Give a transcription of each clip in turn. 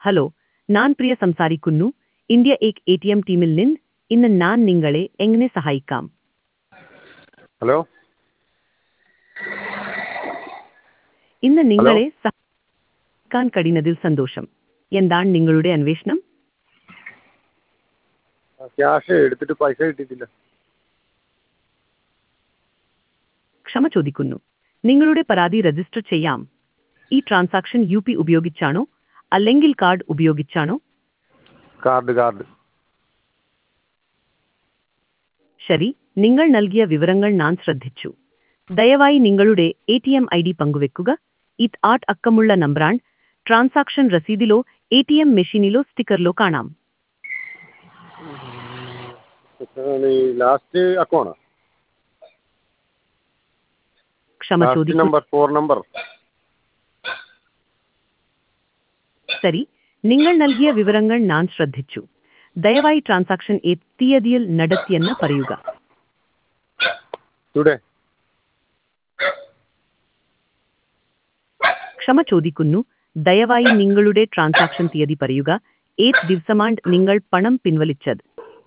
hello ഞാൻ പ്രിയ സംസാരിക്കുന്നു India ഏക് എ ടി എം ടീമിൽ നിന്ന് ഇന്ന് ഞാൻ നിങ്ങളെ എങ്ങനെ സഹായിക്കാം ഹലോ ഇന്ന് നിങ്ങളെ സഹായിക്കാൻ കഴിയുന്നതിൽ സന്തോഷം എന്താണ് നിങ്ങളുടെ അന്വേഷണം ക്യാഷ് എടുത്തിട്ട് പൈസ കിട്ടിയിട്ടില്ല ക്ഷമ ചോദിക്കുന്നു നിങ്ങളുടെ പരാതി രജിസ്റ്റർ ചെയ്യാം ഈ ട്രാൻസാക്ഷൻ യു പി ഉപയോഗിച്ചാണോ അല്ലെങ്കിൽ കാർഡ് ഉപയോഗിച്ചാണോ കാർഡ് കാർഡ് ശരി നിങ്ങൾ നൽകിയ വിവരങ്ങൾ ഞാൻ ശ്രദ്ധിച്ചു ദയവായി നിങ്ങളുടെ A T M I D പങ്കുവെക്കുക ഇത് ആട്ട് അക്കമുള്ള നമ്പറാണ് ട്രാൻസാക്ഷൻ രസീതിലോ എ ടി എം മെഷീനിലോ സ്റ്റിക്കറിലോ കാണാം ലാസ്റ്റ് അക്കൗണ്ട് ക്ഷമ ലാസ്റ്റ് ചോദിക്കുന്നു നമ്പർ ഫോർ നമ്പർ ശരി നിങ്ങൾ നൽകിയ വിവരങ്ങൾ ഞാൻ ശ്രദ്ധിച്ചു ദയവായി ട്രാൻസാക്ഷൻ ഏത് തീയതിയിൽ നടത്തിയെന്ന് പറയുക ടുഡേ ക്ഷമ ചോദിക്കുന്നു ദയവായി നിങ്ങളുടെ ട്രാൻസാക്ഷൻ തീയതി പറയുക ഏത് ദിവസമാണ് നിങ്ങൾ പണം പിൻവലിച്ചത്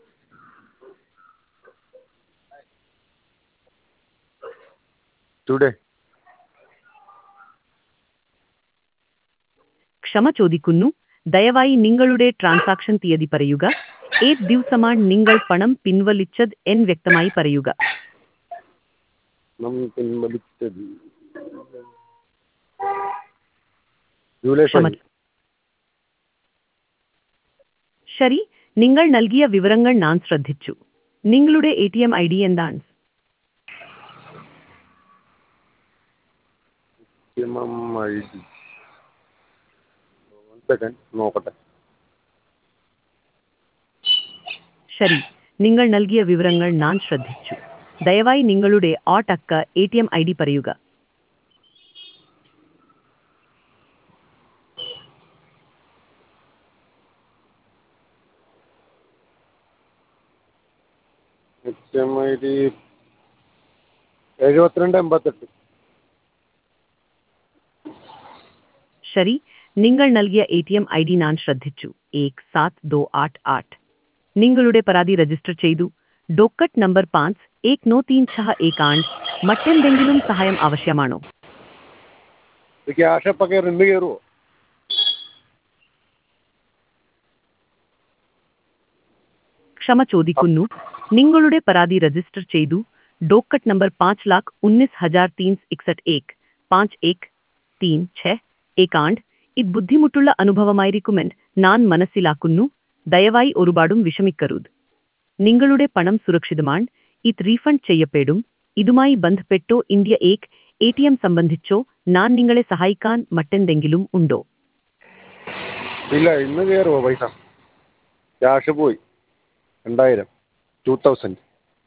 ടുഡേ ക്ഷമ ചോദിക്കുന്നു ദയവായി നിങ്ങളുടെ ട്രാൻസാക്ഷൻ തീയതി പറയുക ഏത് ദിവസമാണ് നിങ്ങൾ പണം പിൻവലിച്ചത് എന്ന് വ്യക്തമായി പറയുക നമ്മൾ പിൻവലിച്ചത് ജൂലൈ ക്ഷമ ഫൈവ് ശരി നിങ്ങൾ നൽകിയ വിവരങ്ങൾ ഞാൻ ശ്രദ്ധിച്ചു നിങ്ങളുടെ A T M I D എന്താണ് ഐ ഡി സെക്കൻഡ് നോക്കട്ടെ ശരി നിങ്ങൾ നൽകിയ വിവരങ്ങൾ ഞാൻ ശ്രദ്ധിച്ചു ദയവായി നിങ്ങളുടെ ആട്ട് അക്ക A T M I D പറയുക എച്ച് എം ഐ ഡി എഴുപത്തിരണ്ട് എൺപത്തെട്ട് ശരി നിങ്ങൾ നൽകിയ A T M I D ഞാൻ ശ്രദ്ധിച്ചു ഏക് സാത്ത് ദോ ആട്ട് ആട്ട് നിങ്ങളുടെ പരാതി രജിസ്റ്റർ ചെയ്തു ഡോക്കറ്റ് നമ്പർ പാഞ്ച് ഏക് നോ തീൻ ഛഹ ഏക് ആണ്ട് മറ്റെന്തെങ്കിലും സഹായം ആവശ്യമാണോ ഇത് ക്യാഷ് എപ്പോൾ കയറും ഇന്ന് കയറുമോ ക്ഷമ ചോദിക്കുന്നു നിങ്ങളുടെ പരാതി രജിസ്റ്റർ ചെയ്തു ഡോക്കറ്റ് നമ്പർ പാഞ്ച് ലാഖ് ഉന്നിസ് ഹജാർ തീൻ ഇക്സട്ട് ഏക് പാഞ്ച് ഏക് തീൻ ഛ ഏകാണ്ട് ഇത് ബുദ്ധിമുട്ടുള്ള അനുഭവമായിരിക്കുമെന്ന് ഞാൻ മനസ്സിലാക്കുന്നു ദയവായി ഒരുപാടും വിഷമിക്കരുത് നിങ്ങളുടെ പണം സുരക്ഷിതമാണ് ഇത് റീഫണ്ട് ചെയ്യപ്പെടും ഇതുമായി ബന്ധപ്പെട്ടോ ഇന്ത്യ ഏക് എ ടി എം സംബന്ധിച്ചോ ഞാൻ നിങ്ങളെ സഹായിക്കാൻ മറ്റെന്തെങ്കിലും ഉണ്ടോ ഇല്ല ഇന്ന് കയറുമോ പൈസ ക്യാഷ് പോയി രണ്ടായിരം ടു തൗസൻഡ്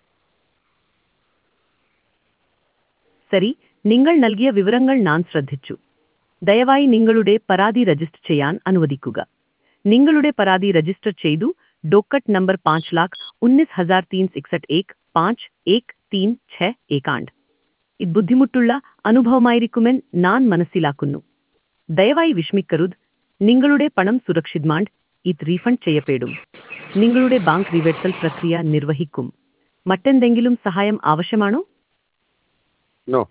ശരി നിങ്ങൾ നൽകിയ വിവരങ്ങൾ ഞാൻ ശ്രദ്ധിച്ചു ദയവായി നിങ്ങളുടെ പരാതി രജിസ്റ്റർ ചെയ്യാൻ അനുവദിക്കുക നിങ്ങളുടെ പരാതി രജിസ്റ്റർ ചെയ്തു ഡോക്കറ്റ് നമ്പർ പാഞ്ച് ലാഖ് ഉന്നിസ് ഹജാർ തീൻ ഇക്സട്ട് ഏക് പാഞ്ച് ഏക് തീൻ ഛ ഏകാണ്ട് ഇത് ബുദ്ധിമുട്ടുള്ള അനുഭവമായിരിക്കുമെന്ന് ഞാൻ മനസ്സിലാക്കുന്നു ദയവായി വിഷമിക്കരുത് നിങ്ങളുടെ പണം സുരക്ഷിതമാണ് ഇത് റീഫണ്ട് ചെയ്യപ്പെടും നിങ്ങളുടെ ബാങ്ക് റിവേഴ്സൽ പ്രക്രിയ നിർവഹിക്കും മറ്റെന്തെങ്കിലും സഹായം ആവശ്യമാണോ നോ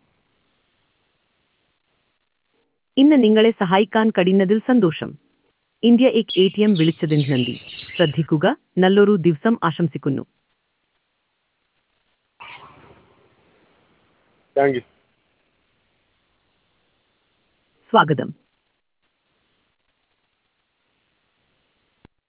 ഇന്ന് നിങ്ങളെ സഹായിക്കാൻ കഴിയുന്നതിൽ സന്തോഷം ഇന്ത്യ എക് എ ടി എം വിളിച്ചതിന് നന്ദി ശ്രദ്ധിക്കുക നല്ലൊരു ദിവസം ആശംസിക്കുന്നു താങ്ക് യു സ്വാഗതം